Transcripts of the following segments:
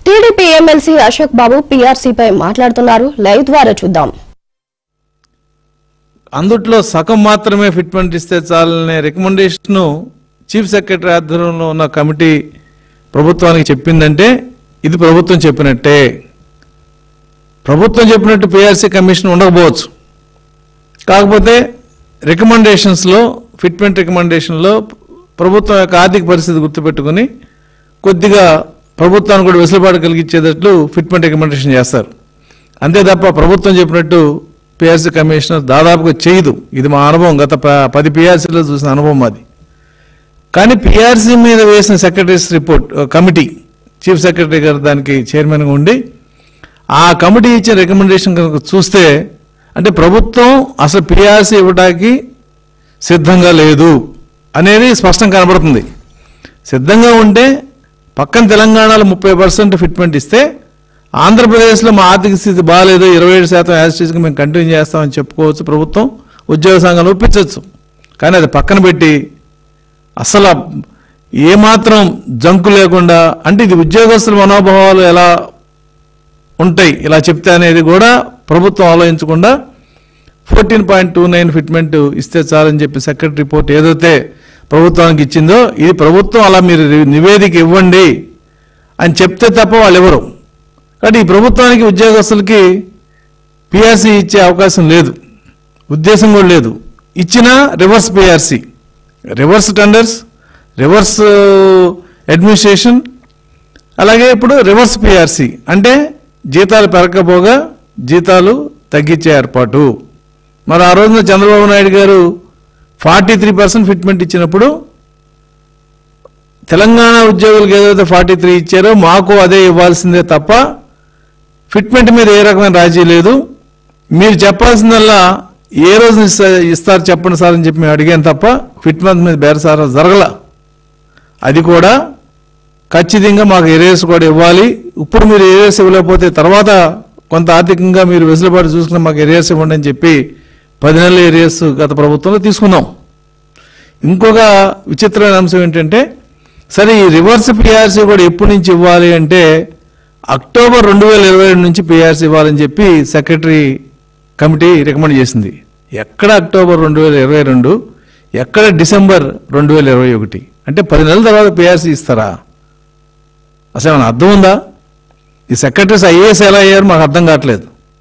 TDP MLC Ashok Babu పీఆర్సీపై మాట్లాడుతున్నారు live ద్వారా చూద్దాం అందుట్లో సగం మాత్రమే ఫిట్మెంట్ ఇస్తే చాలనే రికమెండేషన్ చీఫ్ సెక్రటరీ ఆధ్వర్యంలో ఉన్న కమిటీ ప్రభుత్వానికి చెప్పిందంటే ఇది ప్రభుత్వం చెప్పినట్టే ప్రభుత్వం చెప్పినట్టు పిఆర్సీ కమిషన్ ఉండకపోవచ్చు కాకపోతే రికమెండేషన్స్లో ఫిట్మెంట్ రికమెండేషన్లో ప్రభుత్వం యొక్క ఆర్థిక పరిస్థితి గుర్తుపెట్టుకుని కొద్దిగా ప్రభుత్వానికి కూడా వెసులుబాటు కలిగించేటట్లు ఫిట్మెంట్ రికమెండేషన్ చేస్తారు అంతే తప్ప ప్రభుత్వం చెప్పినట్టు పిఆర్సీ కమిషనర్ దాదాపుగా చేయదు ఇది మా అనుభవం గత ప- పది పిఆర్సీలో చూసిన అనుభవం అది కానీ పిఆర్సీ మీద వేసిన secretaries report committee chief secretary గారు దానికి చైర్మన్గా ఉండి ఆ కమిటీ ఇచ్చిన రికమెండేషన్ కనుక చూస్తే అంటే ప్రభుత్వం అసలు పిఆర్సీ ఇవ్వడానికి సిద్ధంగా లేదు అనేది స్పష్టం కనబడుతుంది సిద్ధంగా ఉంటే పక్కన తెలంగాణలో ముప్పై పర్సెంట్ ఫిట్మెంట్ ఇస్తే ఆంధ్రప్రదేశ్లో మా ఆర్థిక స్థితి బాగాలేదు ఇరవై ఏడు శాతం యాజిటీస్కి మేము కంటిన్యూ చేస్తామని చెప్పుకోవచ్చు ప్రభుత్వం ఉద్యోగ సంఘాలు ఒప్పించవచ్చు కానీ అది పక్కన పెట్టి అసలు ఏమాత్రం జంకు లేకుండా అంటే ఇది ఉద్యోగస్తుల మనోభావాలు ఎలా ఉంటాయి ఇలా చెప్తే అనేది కూడా ప్రభుత్వం ఆలోచించకుండా fourteen point two nine fitment ఇస్తే చాలని చెప్పి సెక్రటరీ రిపోర్ట్ ఏదైతే ప్రభుత్వానికి ఇచ్చిందో ఇది ప్రభుత్వం అలా మీరు రి- నివేదిక ఇవ్వండి అని చెప్తే తప్ప వాళ్ళు ఎవరు కాబట్టి ఈ ప్రభుత్వానికి ఉద్యోగస్తులకి పిఆర్సీ ఇచ్చే అవకాశం లేదు ఉద్దేశం కూడా లేదు ఇచ్చినా reverse PRC reverse tenders reverse administration అలాగే ఇప్పుడు రివర్స్ పిఆర్సీ అంటే జీతాలు పెరగకపోగా జీతాలు తగ్గించే ఏర్పాటు మరి ఆ రోజున చంద్రబాబు నాయుడు గారు ఫార్టీ త్రీ పర్సెంట్ ఫిట్మెంట్ ఇచ్చినప్పుడు తెలంగాణ ఉద్యోగులకు ఏదైతే ఫార్టీ త్రీ ఇచ్చారో మాకు అదే ఇవ్వాల్సిందే తప్ప ఫిట్మెంట్ మీద ఏ రకమైన రాజీ లేదు మీరు చెప్పాల్సిందల్లా ఏ రోజు ఇస్తా- ఇస్తారు చెప్పండి సార్ అని చెప్పి మేము అడిగాను తప్ప ఫిట్మెంట్ మీద బేరసారం జరగల అది కూడా ఖచ్చితంగా మాకు ఎరేస్ కూడా ఇవ్వాలి ఇప్పుడు మీరు ఎరేస్ ఇవ్వలేకపోతే తర్వాత కొంత ఆర్థికంగా మీరు వెసులుబాటు చూసుకుని మాకు ఎరేస్ ఇవ్వండి అని చెప్పి పది నెలల ఎరేస్ గత ప్రభుత్వంలో తీసుకున్నాం ఇంకొక విచిత్రమైన అంశం ఏంటంటే సరే ఈ రివర్స్ పిఆర్సీ కూడా ఎప్పటి నుంచి ఇవ్వాలి అంటే అక్టోబర్ రెండు వేల ఇరవై రెండు నుంచి పిఆర్సీ ఇవ్వాలని చెప్పి సెక్రటరీ కమిటీ రికమెండ్ చేసింది ఎక్కడ అక్టోబర్ రెండు వేల ఇరవై రెండు ఎక్కడ డిసెంబర్ రెండు వేల ఇరవై ఒకటి అంటే పది నెలల తర్వాత పిఆర్సీ ఇస్తారా అసలు ఏమైనా అర్థం ఉందా ఈ సెక్రటరీస్ ఐఏఎస్ ఎలా అయ్యారు మాకు అర్థం కావట్లేదు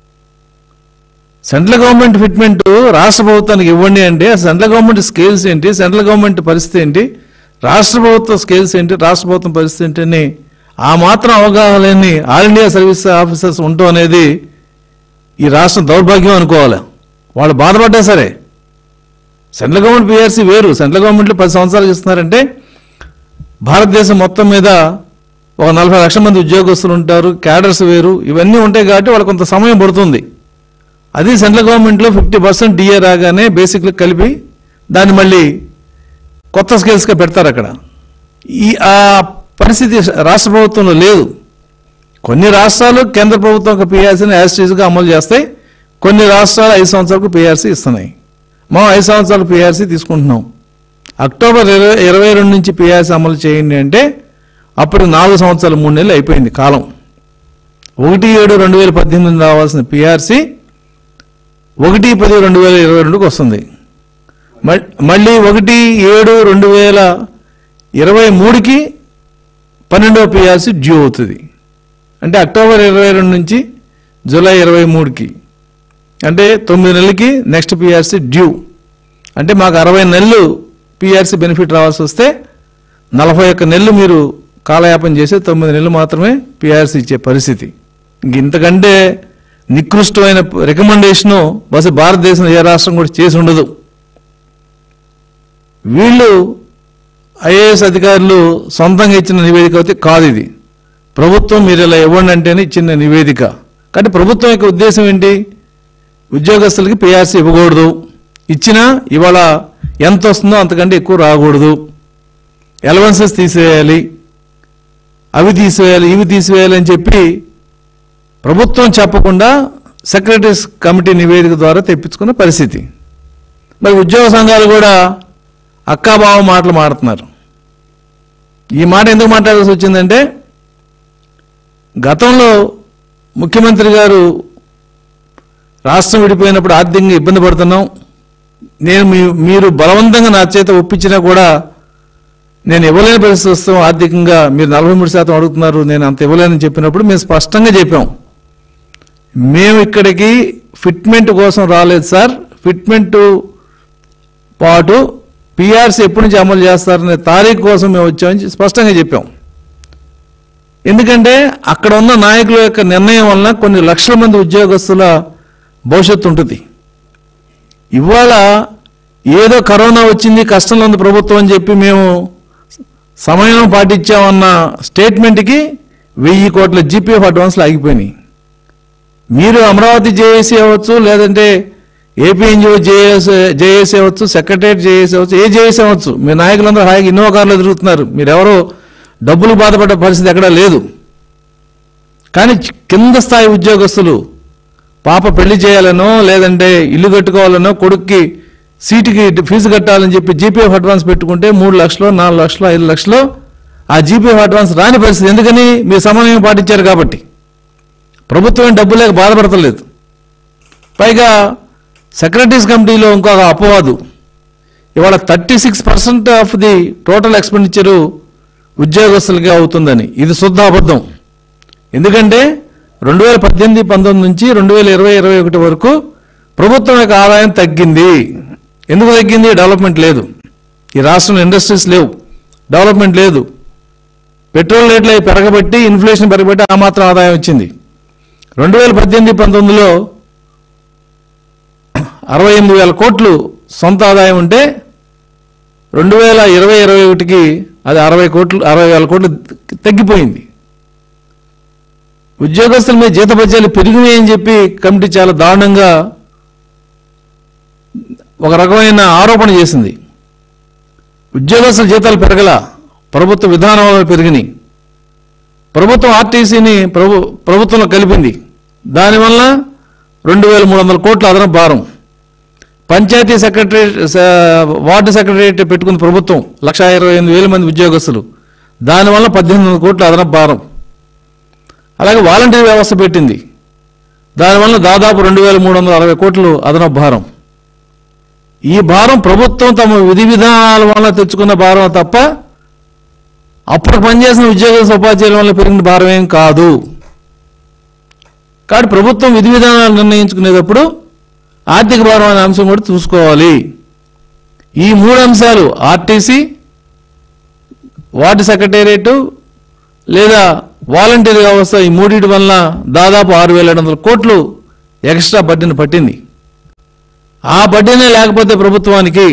సెంట్రల్ గవర్నమెంట్ ఫిట్మెంట్ రాష్ట్ర ప్రభుత్వానికి ఇవ్వండి అంటే సెంట్రల్ గవర్నమెంట్ స్కేల్స్ ఏంటి సెంట్రల్ గవర్నమెంట్ పరిస్థితి ఏంటి రాష్ట్ర ప్రభుత్వ స్కేల్స్ ఏంటి రాష్ట్ర ప్రభుత్వం పరిస్థితి ఏంటి అని ఆ మాత్రం అవగాహన లేని ఆల్ ఇండియా సర్వీస్ ఆఫీసర్స్ ఉండటం అనేది ఈ రాష్ట్రం దౌర్భాగ్యం అనుకోవాలి వాళ్ళు బాధపడ్డా సరే సెంట్రల్ గవర్నమెంట్ పిఆర్సీ వేరు సెంట్రల్ గవర్నమెంట్లో పది సంవత్సరాలు ఇస్తున్నారంటే భారతదేశం మొత్తం మీద ఒక నలభై లక్షల మంది ఉద్యోగస్తులు ఉంటారు క్యాడర్స్ వేరు ఇవన్నీ ఉంటాయి కాబట్టి వాళ్ళకి కొంత సమయం పడుతుంది అది సెంట్రల్ గవర్నమెంట్లో ఫిఫ్టీ పర్సెంట్ డిఏ రాగానే బేసిక్లు కలిపి దాన్ని మళ్ళీ కొత్త స్కేల్స్గా పెడతారు అక్కడ ఈ ఆ పరిస్థితి రాష్ట్ర ప్రభుత్వంలో లేదు కొన్ని రాష్ట్రాలు కేంద్ర ప్రభుత్వం ఒక పిఆర్సీని యాజిటీస్గా అమలు చేస్తాయి కొన్ని రాష్ట్రాలు ఐదు సంవత్సరాలకు పిఆర్సీ ఇస్తున్నాయి మనం ఐదు సంవత్సరాలు పిఆర్సీ తీసుకుంటున్నాం అక్టోబర్ ఇరవై ఇరవై రెండు నుంచి పిఆర్సీ అమలు చేయండి అంటే అప్పుడు నాలుగు సంవత్సరాలు మూడు నెలలు అయిపోయింది కాలం ఒకటి ఏడు రెండు వేల పద్దెనిమిది రావాల్సిన పిఆర్సీ ఒకటి పది రెండు వేల ఇరవై రెండుకి వస్తుంది మ- మళ్ళీ ఒకటి ఏడు రెండు వేల ఇరవై మూడుకి పన్నెండవ పిఆర్సీ డ్యూ అవుతుంది అంటే అక్టోబర్ ఇరవై రెండు నుంచి జూలై ఇరవై మూడుకి అంటే తొమ్మిది నెలలకి నెక్స్ట్ పిఆర్సీ డ్యూ అంటే మాకు అరవై నెలలు పిఆర్సీ బెనిఫిట్ రావాల్సి వస్తే నలభై ఒక్క నెలలు మీరు కాలయాపన చేసి తొమ్మిది నెలలు మాత్రమే పిఆర్సీ ఇచ్చే పరిస్థితి ఇంక ఇంతకంటే నికృష్టమైన రికమెండేషను బస్సు భారతదేశంలో ఏ రాష్ట్రం కూడా చేసి ఉండదు వీళ్ళు ఐఏఎస్ అధికారులు సొంతంగా ఇచ్చిన నివేదిక అయితే కాదు ఇది ప్రభుత్వం మీరు ఇలా ఇవ్వండి అంటేనే ఇచ్చిన నివేదిక కానీ ప్రభుత్వం యొక్క ఉద్దేశం ఏంటి ఉద్యోగస్తులకి పిఆర్సీ ఇవ్వకూడదు ఇచ్చినా ఇవాళ ఎంత వస్తుందో అంతకంటే ఎక్కువ రాకూడదు ఎలవెన్సెస్ తీసేయాలి అవి తీసివేయాలి ఇవి తీసివేయాలి అని చెప్పి ప్రభుత్వం చెప్పకుండా సెక్రటరీస్ కమిటీ నివేదిక ద్వారా తెప్పించుకున్న పరిస్థితి మరి ఉద్యోగ సంఘాలు కూడా అక్కాబావ మాటలు మాడుతున్నారు ఈ మాట ఎందుకు మాట్లాడాల్సి వచ్చిందంటే గతంలో ముఖ్యమంత్రి గారు రాష్ట్రం విడిపోయినప్పుడు ఆర్థికంగా ఇబ్బంది పడుతున్నాం నేను మీ మీరు బలవంతంగా నా చేత ఒప్పించినా కూడా నేను ఇవ్వలేని పరిస్థితి వస్తాం ఆర్థికంగా మీరు నలభై మూడు శాతం అడుగుతున్నారు నేను అంత ఇవ్వలేనని చెప్పినప్పుడు మేము స్పష్టంగా చెప్పాం మేము ఇక్కడికి ఫిట్మెంట్ కోసం రాలేదు సార్ ఫిట్మెంట్ పాటు పిఆర్సీ ఎప్పటి నుంచి అమలు చేస్తారనే తారీఖు కోసం మేము వచ్చామని స్పష్టంగా చెప్పాం ఎందుకంటే అక్కడ ఉన్న నాయకుల యొక్క నిర్ణయం వలన కొన్ని లక్షల మంది ఉద్యోగస్తుల భవిష్యత్తు ఉంటుంది ఇవాళ ఏదో కరోనా వచ్చింది కష్టంలో ఉంది ప్రభుత్వం అని చెప్పి మేము సమయం పాటించామన్న స్టేట్మెంట్కి వెయ్యి కోట్ల జీపీఎఫ్ అడ్వాన్స్లు ఆగిపోయినాయి మీరు అమరావతి జేఏసీ అవ్వచ్చు లేదంటే ఏపీ ఎన్జిఓ జేఏసీ జేఏసీ అవ్వచ్చు సెక్రటరియట్ జేఏసీ అవ్వచ్చు ఏ జేఏసీ అవ్వచ్చు మీ నాయకులందరూ హాయిగా ఇన్నోవా కార్లో తిరుగుతున్నారు మీరెవరో డబ్బులు బాధపడ్డ పరిస్థితి ఎక్కడా లేదు కానీ చి- కింద స్థాయి ఉద్యోగస్తులు పాప పెళ్లి చేయాలనో లేదంటే ఇల్లు కట్టుకోవాలనో కొడుక్కి సీటుకి ఫీజు కట్టాలని చెప్పి జీపీఎఫ్ అడ్వాన్స్ పెట్టుకుంటే మూడు లక్షలు నాలుగు లక్షలు ఐదు లక్షలు ఆ జీపీఎఫ్ అడ్వాన్స్ రాని పరిస్థితి ఎందుకని మీరు సమన్వయం పాటించారు కాబట్టి ప్రభుత్వం డబ్బు లేక బాధపడతలేదు పైగా సెక్రటరీస్ కమిటీలో ఇంకొక అపవాదు ఇవాళ thirty six percent of the total expenditure ఉద్యోగస్తులకే అవుతుందని ఇది శుద్ధ అబద్ధం ఎందుకంటే రెండు వేల పద్దెనిమిది పంతొమ్మిది నుంచి రెండు వేల ఇరవై ఇరవై ఒకటి వరకు ప్రభుత్వం యొక్క ఆదాయం తగ్గింది ఎందుకు తగ్గింది డెవలప్మెంట్ లేదు ఈ రాష్ట్రంలో ఇండస్ట్రీస్ లేవు డెవలప్మెంట్ లేదు పెట్రోల్ రేట్లు అవి పెరగబట్టి ఇన్ఫ్లేషన్ పెరగబట్టి ఆ మాత్రం ఆదాయం వచ్చింది రెండు వేల పద్దెనిమిది పంతొమ్మిదిలో అరవై ఎనిమిది వేల కోట్లు సొంత ఆదాయం ఉంటే రెండు వేల ఇరవై ఇరవై ఒకటికి అది అరవై కోట్లు అరవై వేల కోట్లు తగ్గిపోయింది ఉద్యోగస్తుల మీద జీతభత్యాలు పెరిగినాయి అని చెప్పి కమిటీ చాలా దారుణంగా ఒక రకమైన ఆరోపణ చేసింది ఉద్యోగస్తుల జీతాలు పెరగల ప్రభుత్వ విధానాలు పెరిగినాయి ప్రభుత్వం ఆర్టీసీని ప్రభు ప్రభుత్వంలో కలిపింది దానివల్ల రెండు వేల మూడు వందల కోట్ల అదనపు భారం పంచాయతీ సెక్రటరీ వార్డు సెక్రటరియట్ పెట్టుకున్న ప్రభుత్వం లక్ష ఇరవై ఎనిమిది వేల మంది ఉద్యోగస్తులు దానివల్ల పద్దెనిమిది వందల కోట్ల అదనపు భారం అలాగే వాలంటీర్ వ్యవస్థ పెట్టింది దానివల్ల దాదాపు రెండు వేల మూడు వందల అరవై కోట్లు అదనపు భారం ఈ భారం ప్రభుత్వం తమ విధి విధానాల వల్ల తెచ్చుకున్న భారం తప్ప అప్పుడు పనిచేసిన ఉద్యోగ ఉపాధ్యాయుల వల్ల పెరిగిన భారం ఏం కాదు కాబట్టి ప్రభుత్వం విధి విధానాలు నిర్ణయించుకునేటప్పుడు ఆర్థిక భారం అనే అంశం కూడా చూసుకోవాలి ఈ మూడు అంశాలు ఆర్టీసీ వార్డు సెక్రటేరియట్ లేదా వాలంటీర్ వ్యవస్థ ఈ మూడింటి వలన దాదాపు ఆరు వేల ఏడు వందల కోట్లు ఎక్స్ట్రా బడ్డీని పట్టింది ఆ బడ్డీనే లేకపోతే ప్రభుత్వానికి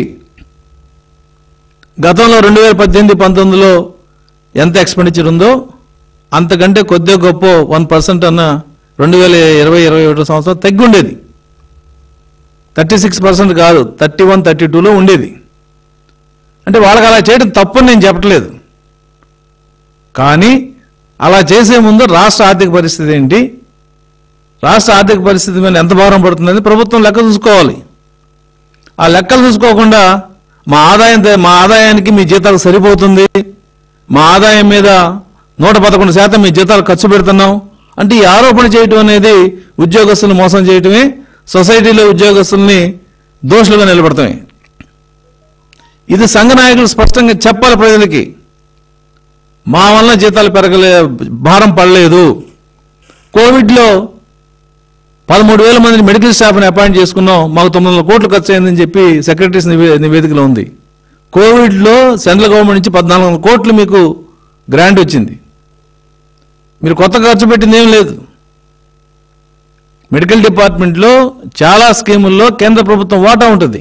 గతంలో రెండు వేల పద్దెనిమిది పంతొమ్మిదిలో ఎంత ఎక్స్పెండిచర్ ఉందో అంతకంటే కొద్దిగా గొప్ప వన్ పర్సెంట్ అన్న రెండు వేల ఇరవై ఇరవై ఒకటో సంవత్సరం తగ్గి ఉండేది థర్టీ సిక్స్ పర్సెంట్ కాదు థర్టీ వన్ థర్టీ టూలో ఉండేది అంటే వాళ్ళకి అలా చేయడం తప్పని నేను చెప్పట్లేదు కానీ అలా చేసే ముందు రాష్ట్ర ఆర్థిక పరిస్థితి ఏంటి రాష్ట్ర ఆర్థిక పరిస్థితి మీద ఎంత భారం పడుతుందని ప్రభుత్వం లెక్క చూసుకోవాలి ఆ లెక్కలు చూసుకోకుండా మా ఆదాయం తే- మా ఆదాయానికి మీ జీతాలు సరిపోతుంది మా ఆదాయం మీద నూట పదకొండు శాతం మీ జీతాలు ఖర్చు పెడుతున్నాం అంటే ఈ ఆరోపణ చేయటం అనేది ఉద్యోగస్తులను మోసం చేయటమే సొసైటీలో ఉద్యోగస్తుల్ని దోషులుగా నిలబడతామే ఇది సంఘ నాయకులు స్పష్టంగా చెప్పాలి ప్రజలకి మా వల్ల జీతాలు పెరగలే భారం పడలేదు కోవిడ్లో పదమూడు వేల మందిని మెడికల్ స్టాఫ్ని అపాయింట్ చేసుకున్నాం మాకు తొమ్మిది వందల కోట్లు ఖర్చు అయిందని చెప్పి సెక్రటరీస్ నివే నివేదికలో ఉంది కోవిడ్లో సెంట్రల్ గవర్నమెంట్ నుంచి పద్నాలుగు వందల కోట్లు మీకు గ్రాంట్ వచ్చింది మీరు కొత్త ఖర్చు పెట్టింది ఏం లేదు మెడికల్ డిపార్ట్మెంట్లో చాలా స్కీముల్లో కేంద్ర ప్రభుత్వం వాటా ఉంటుంది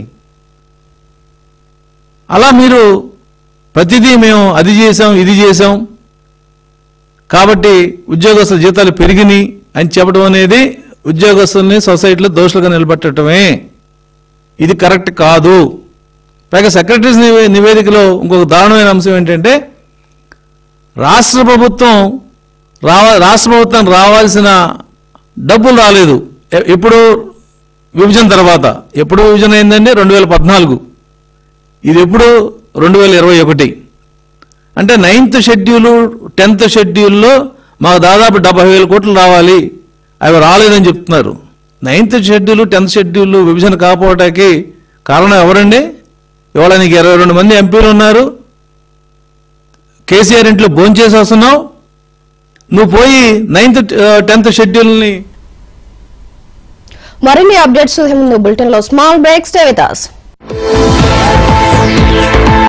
అలా మీరు ప్రతిదీ మేము అది చేసాం ఇది చేసాం కాబట్టి ఉద్యోగస్తుల జీతాలు పెరిగినాయి అని చెప్పడం అనేది ఉద్యోగస్తుల్ని సొసైటీలో దోషులుగా నిలబెట్టడమే ఇది కరెక్ట్ కాదు పైగా సెక్రటరీస్ నివే- నివేదికలో ఇంకొక దారుణమైన అంశం ఏంటంటే రాష్ట్ర ప్రభుత్వం రావ రాష్ట్ర ప్రభుత్వం రావాల్సిన డబ్బులు రాలేదు ఎ- ఎప్పుడు విభజన తర్వాత ఎప్పుడు విభజన అయిందండి రెండు వేల పద్నాలుగు ఇది ఎప్పుడు రెండు వేల ఇరవై ఒకటి అంటే నైన్త్ షెడ్యూలు టెన్త్ షెడ్యూల్లో మాకు దాదాపు డెబ్బై వేల కోట్లు రావాలి అవి రాలేదని చెప్తున్నారు నైన్త్ షెడ్యూల్ టెన్త్ షెడ్యూల్ విభజన కాకపోవటానికి కారణం ఎవరండి ఇవాళ నీకు ఇరవై రెండు మంది ఎంపీలు ఉన్నారు కేసీఆర్ ఇంట్లో భోంచేసి వస్తున్నావు నువ్వు పోయి నైన్త్ టెన్త్ షెడ్యూల్ని మరిన్ని అప్డేట్స్ ముందు బులెటిన్ లో small break stay with us.